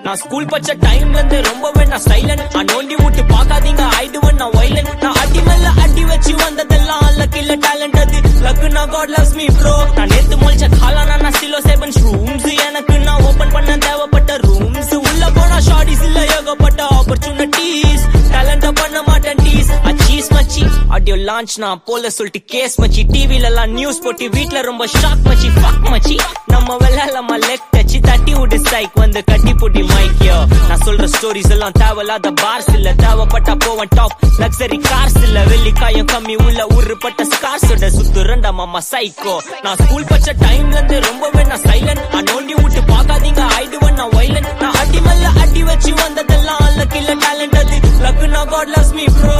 நான் ஸ்கூல் பச்ச டைம்ல இருந்து ரொம்பவே நான் சைலண்ட் நான் நோண்டி விட்டு பார்க்காதீங்க ஆயிடுவேன் நான் வைலண்ட் நான் அடி மேல அடி வச்சு வந்ததெல்லாம் லக் இல்ல டேலண்ட் அது லக்கு நான் காட் லவ்ஸ் மீ ப்ரோ நான் நேத்து முழிச்ச காலானா நான் சிலோ செவன் ரூம்ஸ் எனக்கு நான் ஓபன் பண்ண தேவைப்பட்ட ரூம்ஸ் உள்ள போனா ஷார்டிஸ் இல்ல ஏகப்பட்ட ஆப்பர்ச்சுனிட்டிஸ் டேலண்ட பண்ண மாட்டேன் டீஸ் அச்சீஸ் மச்சி ஆடியோ லான்ச் நான் போல சொல்லிட்டு கேஸ் மச்சி டிவில எல்லாம் நியூஸ் போட்டு வீட்ல ரொம்ப ஷாக் மச்சி ஃபக் மச்சி நம்ம விளையாடலாமா லெக் டச்சு தட்டி விடு ஸ்ட்ரைக் வந்து கட்டி புடி மைக்கியோ நான் சொல்ற ஸ்டோரிஸ் எல்லாம் தேவையில்லாத பார்ஸ் இல்ல தேவைப்பட்டா போவன் டாப் லக்ஸரி கார்ஸ் இல்ல வெள்ளிக்காயம் கம்மி உள்ள உருப்பட்ட ஸ்கார்ஸோட சுத்து ரெண்டா மாமா சைக்கோ நான் ஸ்கூல் பச்ச டைம்ல இருந்து ரொம்பவே நான் சைலண்ட் நான் நோண்டி விட்டு பார்க்காதீங்க ஆயிடுவேன் நான் வைலண்ட் நான் அடி மேல அடி வச்சு வந்ததெல்லாம் லக் இல்ல டேலண்ட் அது லக்கு நான் God loves me bro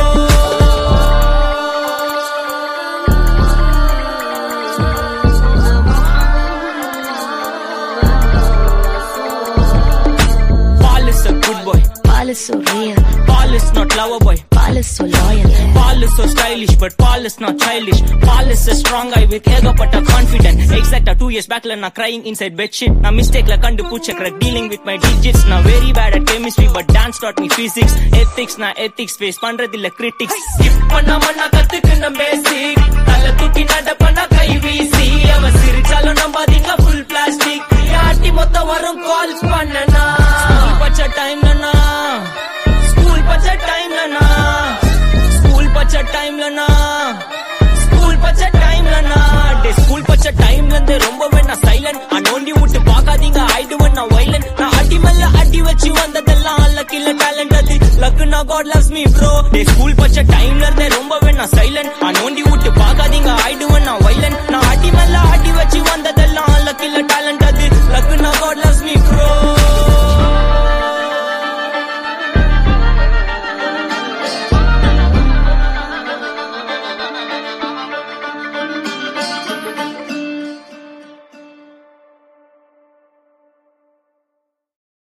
Paul is a good boy. Paul is so real. Paul is not lover boy. Paul is so loyal. Paul is so stylish, but Paul is not childish. Paul is a strong guy with ஏகப்பட்ட confident. Exact two years back நான் crying inside bed shit. நான் mistake ல கண்டுபிடிச்ச crack dealing with my digits. நான் very bad at chemistry, but dance taught me physics. Ethics நான் ethics face பண்றது இல்ல critics. Skip பண்ணாம நான் கத்துக்கின basic. தலை தூக்கி நடப்ப நான் கை வீசி. அவ சிரிச்சாலும் நம்பாதீங்க full plastic. யாட்டி மொத்தம் வரும் calls பண்ணனா. School பச்ச timeல நான் ஸ்கூல் பச்ச டைம்ல நான் ஸ்கூல் பச்ச டைம்ல நான் ஸ்கூல் பச்ச டைம்ல நான் டே ஸ்கூல் பச்ச டைம்ல இருந்து ரொம்பவே நான் சைலண்ட் நான் நோண்டி விட்டு பார்க்காதீங்க ஆயிடுவேன் நான் வைலண்ட் நான் அடி மேல அடி வச்சு வந்ததெல்லாம் லக் இல்ல டேலண்ட் அது லக்கு நான் காட் லவ்ஸ் மீ ப்ரோ டே ஸ்கூல் பச்ச டைம்ல இருந்தே ரொம்பவே நான் சைலண்ட் நான் நோண்டி